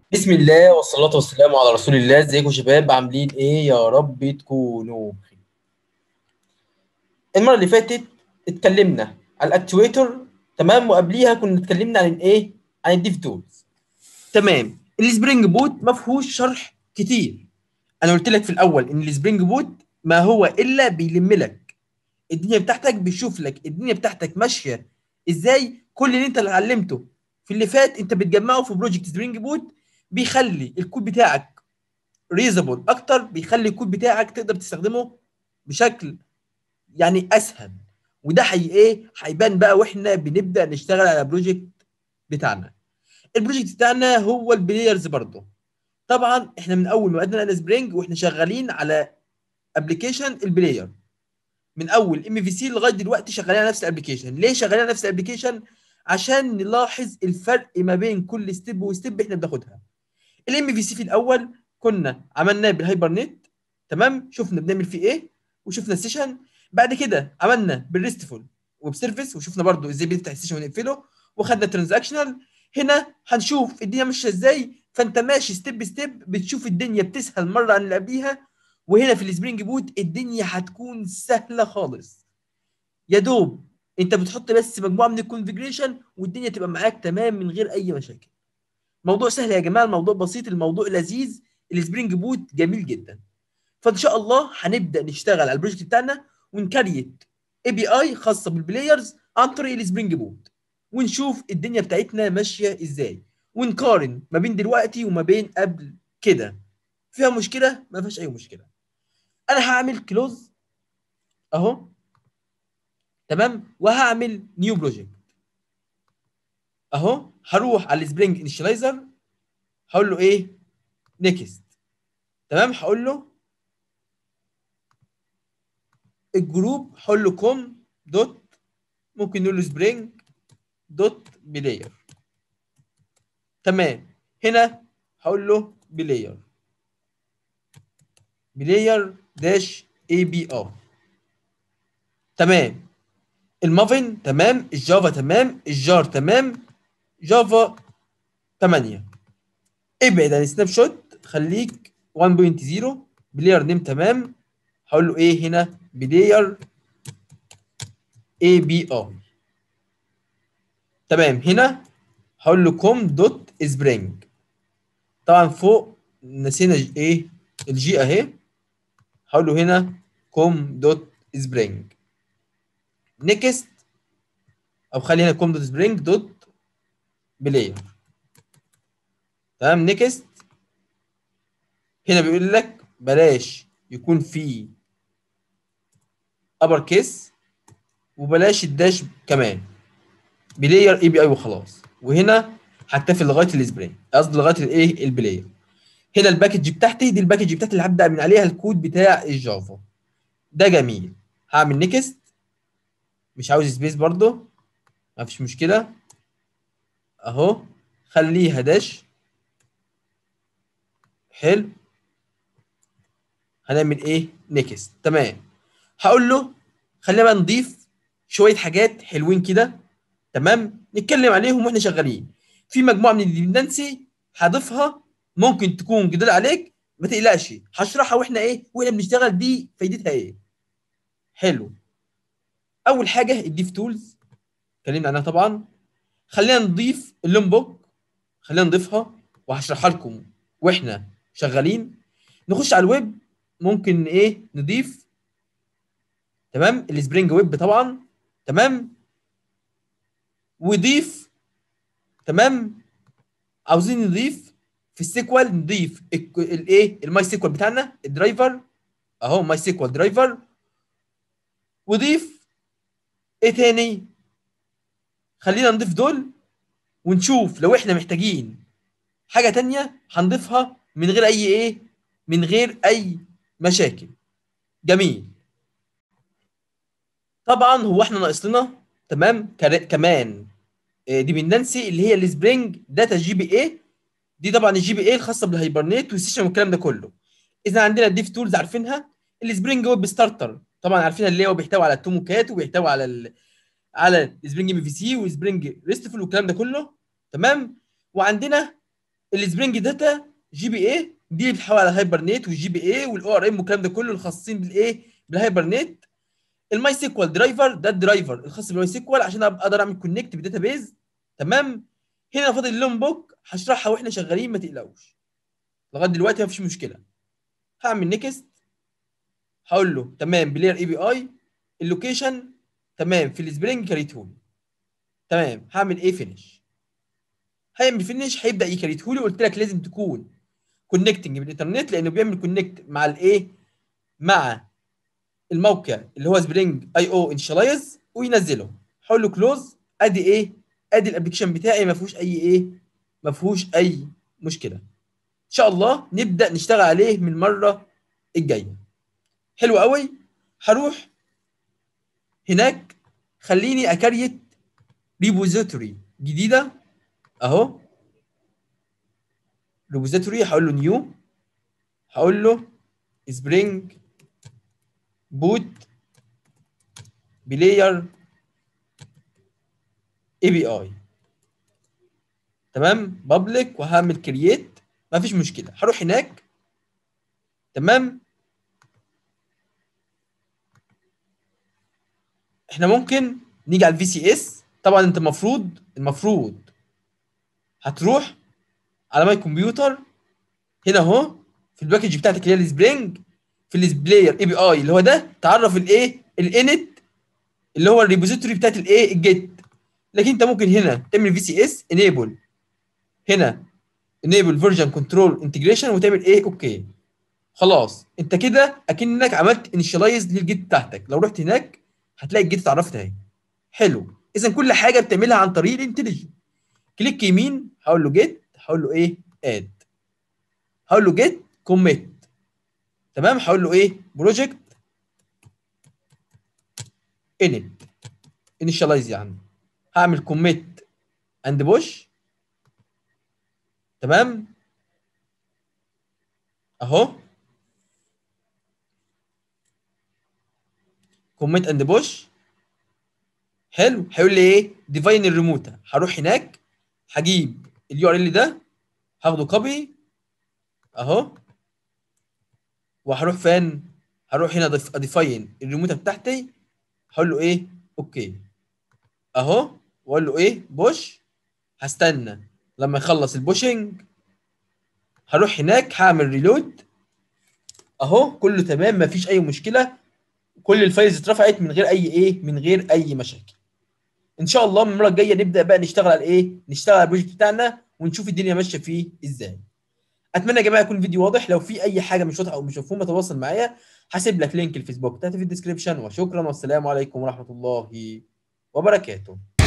بسم الله والصلاة والسلام على رسول الله ازيكم يا شباب عاملين ايه يا رب تكونوا بخير المرة اللي فاتت اتكلمنا على الاكتويتر تمام وقبليها كنا اتكلمنا عن ايه عن الديف تولز تمام السبرينج بوت ما فيهوش شرح كتير انا قلت لك في الاول ان السبرينج بوت ما هو الا بيلم لك الدنيا بتاعتك بيشوف لك الدنيا بتاعتك ماشيه ازاي كل اللي انت اللي اتعلمته في اللي فات انت بتجمعه في بروجكت سبرينج بوت بيخلي الكود بتاعك ريزابل اكتر بيخلي الكود بتاعك تقدر تستخدمه بشكل يعني اسهل وده حي ايه هيبان بقى واحنا بنبدا نشتغل على بروجكت بتاعنا البروجكت بتاعنا هو البلايرز برضه طبعا احنا من اول ما بدأنا على سبرينج واحنا شغالين على ابلكيشن البلاير من اول ام في سي لغايه دلوقتي شغالين على نفس الابلكيشن ليه شغالين على نفس الابلكيشن عشان نلاحظ الفرق ما بين كل ستيب وستيب احنا بناخدها الام في سي في الاول كنا عملناه بالهايبر نت تمام شفنا بنعمل فيه ايه وشفنا السيشن بعد كده عملنا بالريستفول ويب سيرفيس وشفنا برضو ازاي بنفتح السيشن ونقفله وخدنا ترانزاكشنال هنا هنشوف الدنيا ماشيه ازاي فانت ماشي ستيب ستيب بتشوف الدنيا بتسهل مره عن اللي قبليها وهنا في السبرينج بوت الدنيا هتكون سهله خالص يا دوب انت بتحط بس مجموعه من الكونفجريشن والدنيا تبقى معاك تمام من غير اي مشاكل موضوع سهل يا جماعه الموضوع بسيط الموضوع لذيذ السبرينج بوت جميل جدا فان شاء الله هنبدا نشتغل على البروجكت بتاعنا ونكريت اي بي اي خاصه بالبلايرز عن طريق السبرينج بوت ونشوف الدنيا بتاعتنا ماشيه ازاي ونقارن ما بين دلوقتي وما بين قبل كده فيها مشكله ما فيهاش اي مشكله انا هعمل كلوز اهو تمام وهعمل نيو بروجكت اهو هروح على السبرينج انيشاليزر هقول له ايه نيكست تمام هقول له الجروب هقول له كوم دوت ممكن نقول له سبرينج دوت بلاير تمام هنا هقول له بلاير بلاير داش اي بي ار تمام المافن تمام الجافا تمام الجار تمام جافا 8 ابعد عن سناب شوت خليك 1.0 بلاير نيم تمام هقول له ايه هنا بلاير اي بي اي تمام هنا هقول له كوم دوت سبرينج طبعا فوق نسينا ايه الجي اهي هقول له هنا كوم دوت سبرينج نيكست او خلي هنا كوم دوت سبرينج دوت بلاير تمام نيكست هنا بيقول لك بلاش يكون في ابر كيس وبلاش الداش كمان بلاير اي بي اي وخلاص وهنا هكتفي لغايه السبرينج قصدي لغايه الايه البلاير هنا الباكج بتاعتي دي الباكج بتاعتي اللي هبدا من عليها الكود بتاع الجافا ده جميل هعمل نيكست مش عاوز سبيس برضو مفيش مشكله اهو خليها داش حلو هنعمل ايه نيكست تمام هقول له خلينا بقى نضيف شويه حاجات حلوين كده تمام نتكلم عليهم واحنا شغالين في مجموعه من الديبندنسي هضيفها ممكن تكون جديده عليك ما تقلقش هشرحها واحنا ايه واحنا بنشتغل دي فايدتها ايه حلو اول حاجه الديف تولز اتكلمنا عنها طبعا خلينا نضيف اللون بوك خلينا نضيفها وهشرحها لكم واحنا شغالين نخش على الويب ممكن ايه نضيف تمام السبرينج ويب طبعا تمام وضيف تمام عاوزين نضيف في السيكوال نضيف الايه الماي سيكوال بتاعنا الدرايفر اهو ماي سيكوال درايفر وضيف ايه تاني خلينا نضيف دول ونشوف لو احنا محتاجين حاجه تانية هنضيفها من غير اي ايه من غير اي مشاكل جميل طبعا هو احنا ناقص لنا تمام كمان ديبندنسي اللي هي السبرينج داتا جي بي اي دي طبعا الجي بي اي الخاصه بالهايبرنيت والسيشن والكلام ده كله اذا عندنا الديف تولز عارفينها السبرينج ويب ستارتر طبعا عارفينها اللي هو بيحتوي على التوموكات وبيحتوي على ال... على سبرينج ام في سي وسبرينج ريستفول والكلام ده كله تمام وعندنا السبرينج داتا جي بي اي دي اللي بتحول على هايبر نت والجي بي اي والاو ار ام والكلام ده كله الخاصين بالايه بالهايبر نت الماي سيكوال درايفر ده الدرايفر الخاص بالماي سيكوال عشان ابقى اقدر اعمل كونكت بالداتا بيز تمام هنا فاضل اللون بوك هشرحها واحنا شغالين ما تقلقوش لغايه دلوقتي ما فيش مشكله هعمل نيكست هقول له تمام بلاير اي بي اي اللوكيشن تمام في السبرينج كريتهولي تمام هعمل ايه فينش هيعمل فينش هيبدا يكريتهولي قلت لك لازم تكون كونكتنج بالانترنت لانه بيعمل كونكت مع الايه مع الموقع اللي هو سبرينج اي او انشالايز وينزله هقول له كلوز ادي ايه ادي الابلكيشن بتاعي ما فيهوش اي ايه ما فيهوش اي مشكله ان شاء الله نبدا نشتغل عليه من المره الجايه حلو قوي هروح هناك خليني اكريت ريبوزيتوري جديده اهو ريبوزيتوري هقول له نيو هقول له سبرينج بوت بلاير اي بي اي تمام بابليك وهعمل كرييت مفيش مشكله هروح هناك تمام احنا ممكن نيجي على الفي سي اس طبعا انت المفروض المفروض هتروح على ماي كمبيوتر هنا اهو في الباكج بتاعتك اللي هي السبرينج في البلاير اي بي اي اللي هو ده تعرف الايه الانت اللي هو الريبوزيتوري بتاعت الايه الجيت لكن انت ممكن هنا تعمل في سي اس انيبل هنا انيبل فيرجن كنترول انتجريشن وتعمل ايه اوكي خلاص انت كده اكنك عملت انيشاليز للجيت بتاعتك لو رحت هناك هتلاقي الجيت اتعرفت اهي حلو اذا كل حاجه بتعملها عن طريق الانتليجنت كليك يمين هقول له جيت هقول له ايه اد هقول له جيت كوميت تمام هقول له ايه بروجكت انت انيشاليز يعني هعمل كوميت اند بوش تمام اهو كوميت اند بوش حلو هيقول لي ايه ديفاين الريموت هروح هناك هجيب اليو ار ال ده هاخده كوبي اهو وهروح فين هروح هنا اديفاين الريموت بتاعتي هقول له ايه اوكي اهو واقول له ايه بوش هستنى لما يخلص البوشنج هروح هناك هعمل ريلود اهو كله تمام مفيش اي مشكله كل الفايلز اترفعت من غير اي ايه من غير اي مشاكل ان شاء الله من المره الجايه نبدا بقى نشتغل على ايه نشتغل على البروجكت بتاعنا ونشوف الدنيا ماشيه فيه ازاي اتمنى يا جماعه يكون الفيديو واضح لو في اي حاجه مش واضحه او مش مفهومه تواصل معايا هسيب لك لينك الفيسبوك بتاعتي في الديسكربشن وشكرا والسلام عليكم ورحمه الله وبركاته